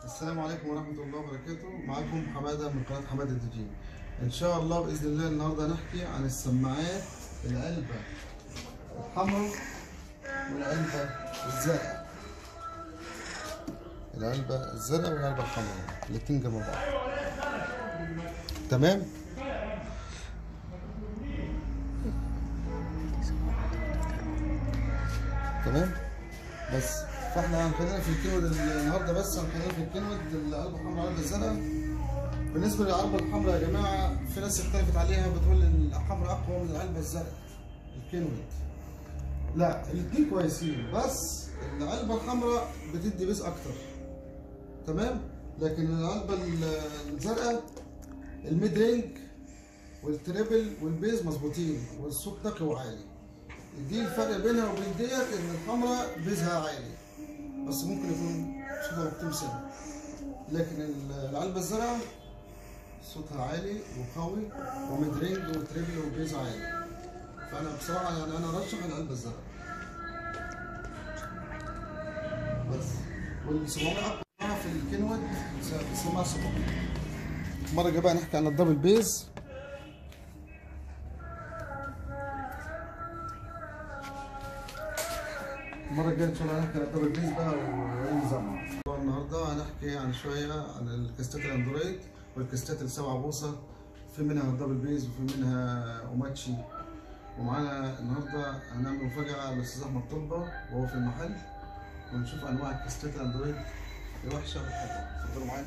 السلام عليكم ورحمة الله وبركاته معاكم حمادة من قناة حمادة دي جي إن شاء الله بإذن الله النهاردة نحكي عن السماعات العلبة الحمراء والعلبة الزرقاء العلبة الزرقاء والعلبة الحمراء الاتنين جنب بعض تمام تمام بس فاحنا هنخلينا في الكينود النهارده بس هنخلينا في الكينود العلبة الحمراء والعلبة الزرقاء بالنسبة للعلبة الحمراء يا جماعة في ناس اختلفت عليها بتقول الحمراء أقوى من العلبة الزرقاء الكينود لا الاتنين كويسين بس العلبة الحمراء بتدي بيس أكتر تمام لكن العلبة الزرقاء الميد رينج والتريبل والبيز مظبوطين والصوت نقي وعالي دي الفرق بينها وبين ديت ان الحمراء بيزها عالي بس ممكن يكون صوتها مكتوم سنة لكن العلبة الزرقاء صوتها عالي وقوي وميد رينج وتريبل وبيز عالي فانا بصراحة يعني انا ارشح العلبة الزرقاء بس وال 700 اقوى في الكينوت بيسموها 700 المرة الجاية بقى نحكي عن الدبل بيز المرة الجاية إن شاء الله هنحكي عن الدبل بيز بقى وإيه نظامها. النهاردة هنحكي عن شوية عن الكاستات الأندرويد والكاستات السبعة بوصة في منها الدبل بيز وفي منها أوماتشي ومعانا النهاردة هنعمل مفاجأة للأستاذ أحمد طلبة وهو في المحل ونشوف أنواع الكاستات الأندرويد الوحشة والحلوة. اتفضلوا معانا.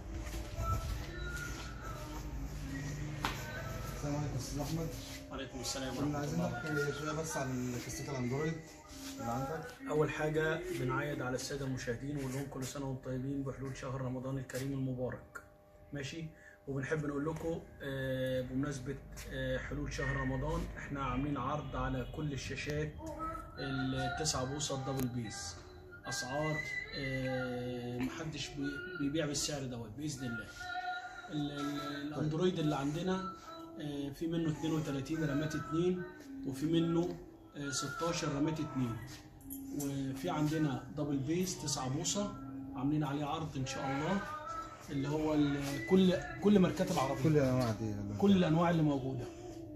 السلام عليكم أستاذ أحمد. وعليكم السلام كنا ورحمة عايزين الله نحكي شوية بس عن كاستات الأندرويد اللي عندك. أول حاجة بنعيد على السادة المشاهدين ونقول لهم كل سنة وانتم طيبين بحلول شهر رمضان الكريم المبارك ماشي وبنحب نقول لكم آه، بمناسبة آه، حلول شهر رمضان احنا عاملين عرض على كل الشاشات التسعة بوصة الدبل بيس أسعار آه، محدش بي- بيبيع بالسعر دوت بإذن الله ال- ال- الاندرويد اللي عندنا آه، في منه 32 رامات 2 وفي منه آه، 16 رامات 2 وفي عندنا دبل بيس 9 بوصه عاملين عليه عرض ان شاء الله اللي هو ال- كل كل ماركات العربيه كل الأنواع دي كل الانواع اللي موجوده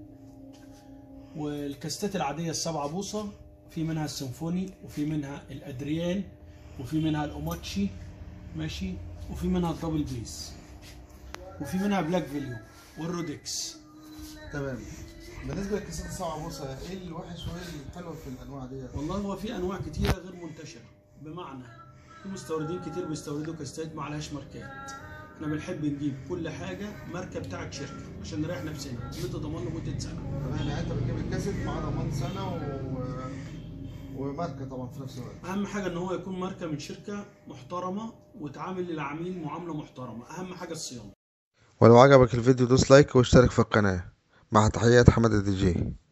والكاستات العاديه السبعة بوصه في منها السيمفوني وفي منها الادريان وفي منها الاوماتشي ماشي وفي منها الدبل بيس وفي منها بلاك فيليو والرودكس تمام بالنسبه للكاسات السبعة بوصه ايه الوحش وايه الحلو في الانواع دي والله هو في انواع كتيره غير منتشره بمعنى في مستوردين كتير بيستوردوا كاستات ما عليهاش ماركات احنا بنحب نجيب كل حاجه ماركه بتاعت شركه عشان نريح نفسنا ندي ضمان لمده سنه تمام يعني انت بتجيب الكاسيت مع ضمان سنه و... وماركه طبعا في نفس الوقت اهم حاجه ان هو يكون ماركه من شركه محترمه وتعامل للعميل معامله محترمه اهم حاجه الصيانه ولو عجبك الفيديو دوس لايك واشترك في القناة مع تحيات حمادة دي جي